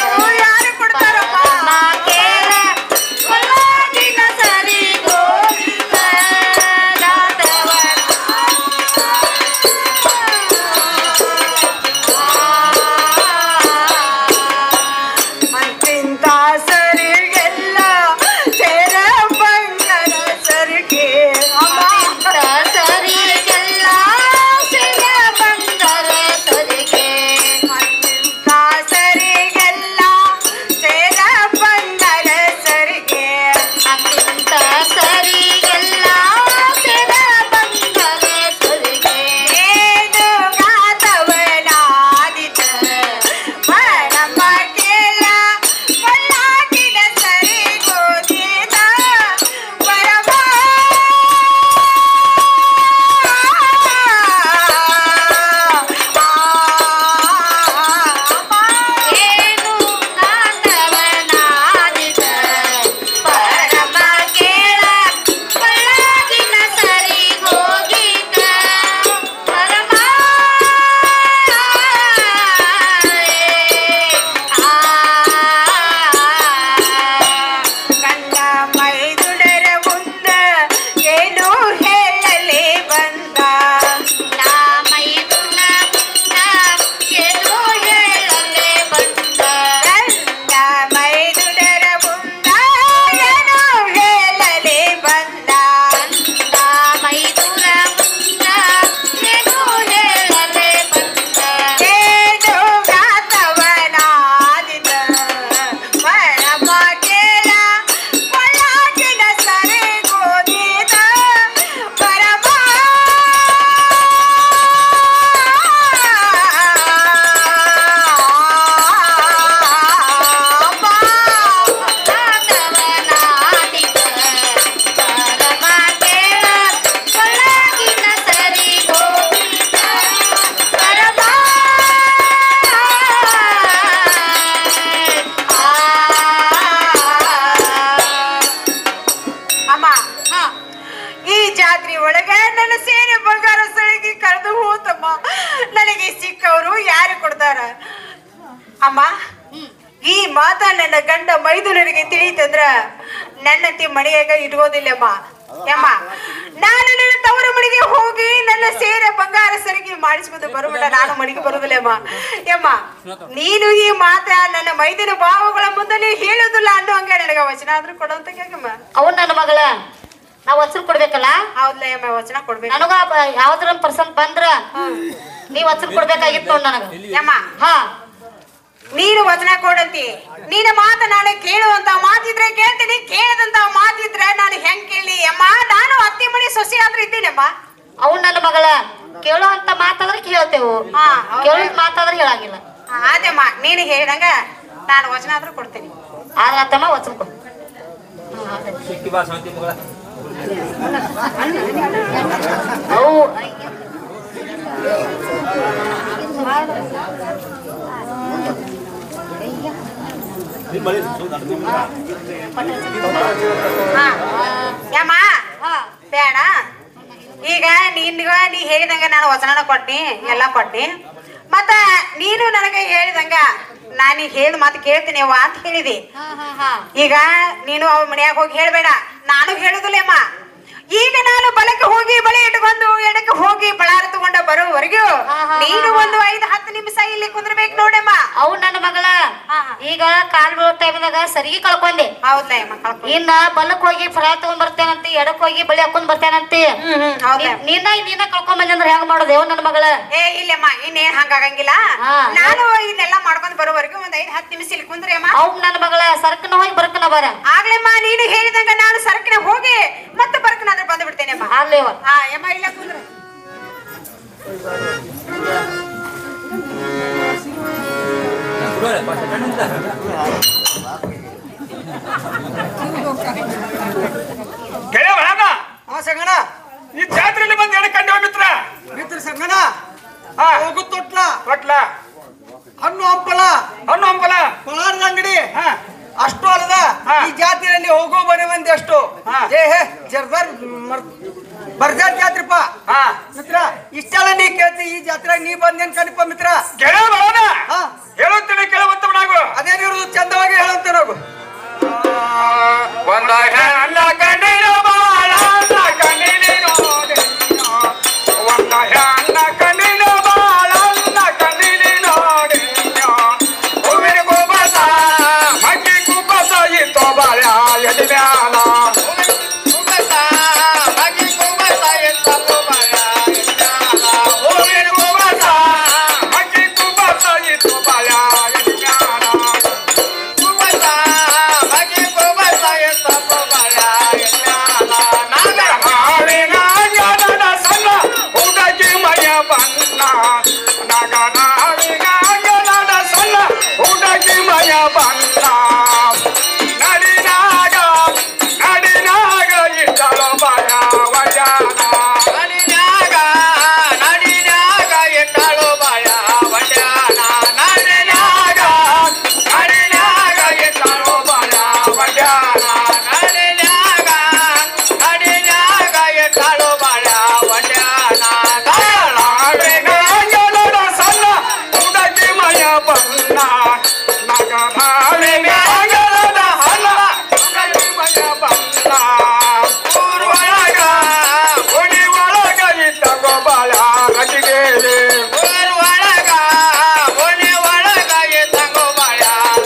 ಹಾ ಈ ಜಾತ್ರೆ ಒಳಗ ನನ್ನ ಸೇನೆ ಬಂಗಾರ ಸಳಿಗೆ ಕಳೆದು ಹೋತಮ್ಮ ನನಗೆ ಸಿಕ್ಕವರು ಯಾರು ಕೊಡ್ತಾರ ಅಮ್ಮ ಈ ಮಾತ ನನ್ನ ಗಂಡ ಮೈದುನರಿಗೆ ತಿಳಿತಂದ್ರ ನನ್ನಂತಿ ಮನೆಯಾಗ ಇಟ್ಕೋದಿಲ್ಲಮ್ಮ ಯಮ್ಮ ನಾನು ನನ್ನ ತವರ ಮನೆಗೆ ಹೋಗಿ ನನ್ನ ಸೇರೆ ಬಂಗಾರ ಸರಿಗೆ ಮಾಡಿಸ್ಕೊಂಡು ಬರುವುದ ನಾನು ಮನೆಗೆ ಬರುವುದಿಲ್ಲಮ್ಮ ಯಮ್ಮ ನೀನು ಈ ಮಾತ ನನ್ನ ಮೈದಿನ ಭಾವಗಳ ಮುಂದೆ ಹೇಳುದಿಲ್ಲ ಅನ್ನೋ ಹಂಗ ನನಗ ವಚನ ಆದ್ರೂ ಕೊಡುವಂತ ಕೇಳಮ್ಮ ಅವ್ನು ನನ್ನ ಮಗಳ ನಾವ್ ವಚನ ಕೊಡ್ಬೇಕಲ್ಲ ಹೌದ್ಲ ಯಮ್ಮ ವಚನ ಕೊಡ್ಬೇಕು ನನಗ ಯಾವ್ದ್ರ ಪರ್ಸನ್ ಬಂದ್ರ ನೀವ್ ವಚನ ಕೊಡ್ಬೇಕಾಗಿತ್ತು ನೋಡ್ ನನಗ ಯಮ್ಮ ಹಾ ನೀನು ವಚನ ಕೊಡಂತಿ ನೀನ ಮಾತ ನಾನು ಕೇಳುವಂತ ಮಾತಿದ್ರೆ ಕೇಳ್ತೀನಿ ಕೇಳದಂತ ಮಾತಿದ್ರೆ ನಾನು ಹೆಂಗ್ ಕೇಳಿ ಅಮ್ಮ ನಾನು ಅತ್ತಿ ಮನೆ ಸೊಸೆ ಆದ್ರೆ ಇದ್ದೀನಮ್ಮ ಅವ್ನು ನನ್ನ ಮಗಳ ಕೇಳೋ ಅಂತ ಮಾತಾದ್ರೆ ಕೇಳ್ತೇವು ಹಾ, ಹೌದಾ? ಕೇಳೋ ಮಾತಾದ್ರೆ ಹೇಳಂಗಿಲ್ಲ ಅದೇಮ್ಮ ನೀನು ಹೇಳ್ದಂಗ ನಾನು ವಚನ ಆದ್ರೂ ಕೊಡ್ತೀನಿ ಆದ್ರ ತಮ್ಮ ವಚನ ಕೊಡು ಅವು ಹಾ ಯಮ್ಮ ಹಾ ಬೇಡ ಈಗ ನಿನ್ಗ ನೀ ಹೇಳಿದಂಗ ನಾನು ವಚನನ ಕೊಟ್ನಿ ಎಲ್ಲ ಕೊಟ್ನಿ ಮತ್ತ ನೀನು ನನಗೆ ಹೇಳಿದಂಗ ನಾನು ಹೇಳಿದ ಮಾತು ಕೇಳ್ತೀನಿ ಅವ್ವ ಅಂತ ಹೇಳಿದಿ ಹಾ ಹಾ ಹಾ ಈಗ ನೀನು ಅವ್ರ ಮನ್ಯಾಗ ಹೋಗಿ ಹೇಳ್ಬೇಡ ನಾನು ಹೇಳುದಿಲ್ಲಮ್ಮ ಈಗ ನಾನು ಬಲಕ್ಕೆ ಹೋಗಿ ಬಳಿ ಇಟ್ಕೊಂಡು ಎಡಕ್ಕೆ ಹೋಗಿ ಬಳ್ಳಾರ ತಗೊಂಡ ಬರೋವರೆಗೂ ಹಾ, ಹಾ, ನೀನು ಹಾ. ಒಂದು ಐದು ಹತ್ತು ನಿಮಿಷ ಇಲ್ಲಿ ಕುಂದ್ರಬೇಕು ನೋಡಮ್ಮ ಅವು ನನ್ನ ಮಗಳ ಹಾ. ಈಗ ಕಾಲ್ ಬೀಳೋ ಟೈಮ್ದಾಗ ಸರಿಗೆ ಕಳ್ಕೊಂಡೆ ಹೌದ್ಲ ಅಮ್ಮ ಕಳ್ಕೊ ಇನ್ನ ಬಲಕ್ ಹೋಗಿ ಫಲ ತಗೊಂಡ್ ಬರ್ತೇನಂತಿ ಎಡಕ್ ಹೋಗಿ ಬಳಿ ಹಾಕೊಂಡ್ ಬರ್ತೇನಂತಿ ಹ್ಮ್ ಹ್ಮ್ ಹೌದ್ಲ ನೀ- ನೀನ ನೀನ ಕಳ್ಕೊಂಡ್ ಬಂದಿ ಅಂದ್ರೆ ಹೆಂಗ್ ಮಾಡೋದು ಯಾವ ನನ್ನ ಮಗಳ ಏ ಇಲ್ಲಮ್ಮ ಇನ್ನೇನ್ ಹಂಗಾಗಂಗಿಲ್ಲ ಹಾ. ನಾನು ಇದನ್ನೆಲ್ಲ ಮಾಡ್ಕೊಂಡ್ ಬರೋವರೆಗೂ ಒಂದ್ ಐದು ಹತ್ತು ನಿಮಿಷ ಇಲ್ಲಿ ಕುಂದ್ರಿ ಅಮ್ಮ ಅವ್ ನನ್ನ ಮಗಳ ಸರ್ಕನ ಹೋಗಿ ಬರ್ಕನ ಬರ ಆಗ್ಲೇಮ್ಮ ನೀನು ಹೇಳಿದಂಗ ನಾನು ಸರಕಿನ ಹೋಗಿ ಮತ್ತೆ ಬರ್ಕನಾದ್ರೆ ಬಂದು ಬಿಡ್ತೇನೆ ಅಮ್ಮ ಅಲ್ಲೇವ ಹಾ ಯಮ್ಮ ಇಲ್ಲ ಕುಂದ್ರ ಗೆಳೆಯ ಬರೋಣ ಹಾ ಸಂಗಣ ಈ ಜಾತ್ರೆಯಲ್ಲಿ ಬಂದು ಎಡಕ್ ಕಂಡ ಮಿತ್ರ ಮಿತ್ರ ಸಂಗಣ ಹಾ ಹೋಗು ತೊಟ್ಲ ಕೊಟ್ಲ ಹಣ್ಣು ಹಂಪಲ ಹಣ್ಣು ಹಂಪಲ ಪಲಾರದ ಅಂಗಡಿ ಹಾ ಅಷ್ಟು ಅಲ್ಲದ ಹಾ. ಈ ಜಾತಿಯಲ್ಲಿ ಹೋಗೋ ಬರೋ ಮಂದಿ ಅಷ್ಟು ಹಾ. ಏ ಹೇ ಜರ್ದಾರ್ ಬರ್ಜಾರ್ ಜಾತ್ರಿಪ್ಪ ಹಾ ಮಿತ್ರ ಇಷ್ಟೆಲ್ಲ ನೀ ಕೇಳ್ತಿ ಈ ಜಾತ್ರೆ ನೀ ಬಂದೇನ್ ಕಣಿಪ ಮಿತ್ರ ಗೆಳೆಯ ಬರೋಣ ಹಾ ಹೇಳುತ್ತೇನೆ ಕೇಳುವಂತವನಾಗು ಅದೇನಿರೋದು ಚಂದವಾಗಿ ಹೇಳಂತ ನಾವು ಒಂದ ಹೆಣ್ಣ ಕಣ್ಣಿನ ಬಾಳ ಕಣ್ಣಿನ ನೋಡಿನ ಒಂದ ಹೆಣ್ಣ ಕಣ್ಣಿನ ಬಾಳ ಕಣ್ಣಿನ ನೋಡಿನ ಹೂವಿನ ಕುಬಸ ಮಕ್ಕಿ ಕುಬಸ ಇತ್ತು ಬಾಳ ಎಡಿ ಮ್ಯಾಲ ಹೂವಿನ ಕುಬಸ ಮಕ್ಕಿ ಕುಬಸ ಇತ್ತು ಬಾಳ ಎಡಿ ಮ್ಯಾಲ ನಾಗರ ಹಾವಿನ ಜ್ಞಾನದ ಸಣ್ಣ ಹುಡುಗಿ ಮಯ ಬಣ್ಣ ನಾಗರ ಹಾವಿನ ಜ್ಞಾನದ ಸಣ್ಣ ಹುಡುಗಿ ಮಯ ಬಣ್ಣ ನಡಿನಾಗ ನಡಿನಾಗ ಇಟ್ಟಳು ಭಯ ವಜನ ನಡಿನಾಗ ನಡಿನಾಗ ಇಟ್ಟಳು ಭಯ ವಜನ ನಡಿನಾಗ ನಡಿನಾಗ ಇಟ್ಟಳು ಭಯ ವಜನ ನಡಿನಾಗ ನಡಿನಾಗ ಇಟ್ಟಳು ಭಯ ವಜನ ನಾಗರಾವಿನ ಜ್ಞಾನದ ಸಣ್ಣ ಹುಡುಗಿ ಮಯ ಬಣ್ಣ ನಗರಾವಿನ ಜ್ಞಾನದ ಹಣ ಹುಡುಗಿ ಮಯ ಬಣ್ಣ ಊರೊಳಗ ಗುಡಿ ಒಳಗ ಇದ್ದ ಗೋಪಾಲ ಗಟ್ಟಿಗೇಲಿ ಊರೊಳಗ ಗುಡಿ ಒಳಗ ಇದ್ದ ಗೋಪಾಲ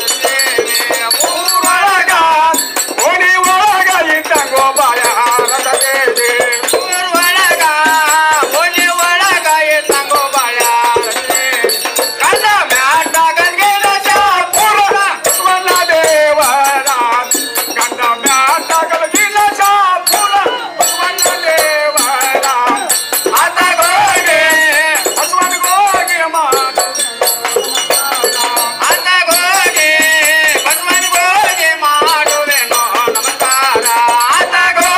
ಊರೊಳಗ ಗುಡಿ ಒಳಗ ಇದ್ದ ಗೋಪಾಲ ಗಟ್ಟಿಗೇಲಿ ಊರೊಳಗ ಗುಡಿ ಒಳಗ ಇದ್ದ ಗೋಪಾಲ ಕಲ್ಲ ಮ್ಯಾಟ ಗಂಗೆಲ ಶಾಪುರ ಬಸವನ ದೇವರ ಗಂಡ ಮ್ಯಾಟ ಗಂಗೆಲ ಶಾಪುರ ಬಸವನ ದೇವರ ಆತಗೋಗೆ ಬಸವನಿಗೋಗೆ ಮಾಡು ಆತಗೋಗೆ ಬಸವನಿಗೋಗೆ ಮಾಡುವೆನೋ ನಮಸ್ಕಾರ ಆತಗೋಗೆ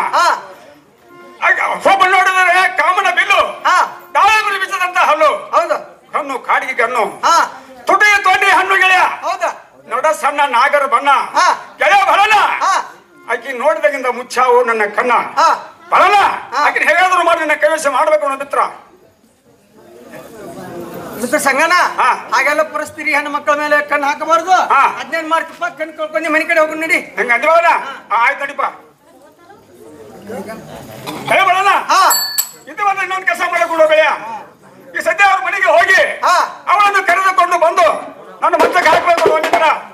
ಹಾ ಒಬ್ಬ ನೋಡಿದರೆ ಕಾಮನ ಬಿಲ್ಲು ಹಾ ದಾಳಿಂಬರಿ ಬಿಚ್ಚದಂತ ಹಲ್ಲು ಹೌದು ಕಣ್ಣು ಕಾಡಿಗೆ ಕಣ್ಣು ಹಾ ತುಟಿಗೆ ತೊಂಡಿ ಹಣ್ಣು ಗೆಳೆಯ ಹೌದಾ ನೋಡ ಸಣ್ಣ ನಾಗರ ಬಣ್ಣ ಹಾ. ಗೆಳೆಯ ಬರಲ್ಲ ಹಾ ಆಕಿ ನೋಡಿದಾಗಿಂದ ಮುಚ್ಚಾವು ನನ್ನ ಕಣ್ಣ ಹಾ ಬರಲ್ಲ ಹಾ. ಆಕಿನ ಹೇಗಾದ್ರೂ ಮಾಡಿ ನನ್ನ ಕೈವಶ ಮಾಡ್ಬೇಕು ಅನ್ನೋ ಮಿತ್ರ ಮಿಸ್ಟರ್ ಸಂಗನ ಹಾ. ಹಾಗೆಲ್ಲ ಪರಿಸ್ಥಿತಿ ಹೆಣ್ಣು ಮಕ್ಕಳ ಮೇಲೆ ಕಣ್ಣು ಹಾಕಬಾರ್ದು ಹಾ. ಅದ್ನೇನ್ ಮಾಡ್ತಿಪ್ಪ ಕಣ್ಣು ಕಳ್ಕೊಂಡು ಮನೆ ಕಡೆ ಹೋಗಿ ನಡಿ ಹೆಂಗ ಅಂದಿವಲ್ಲ ಆಯ್ತು ನಡಿಪ ಹೇ ಬರಲ್ಲ ಹಾ ಇದು ಒಂದು ಇನ್ನೊಂದು ಕೆಲಸ ಮಾಡಕೊಂಡು ಗೆಳೆಯ ಈ ಸದ್ಯ ಅವ್ರ ಮನೆಗೆ ಹೋಗಿ ಹಾ. ಅವಳನ್ನು ಕರೆದುಕೊಂಡು ಬಂದು ನನ್ನ ಮಂಚಕ್ಕೆ ಹಾಕ್ಬೇಕು ಅನ್ನೋ ಮಿತ್ರ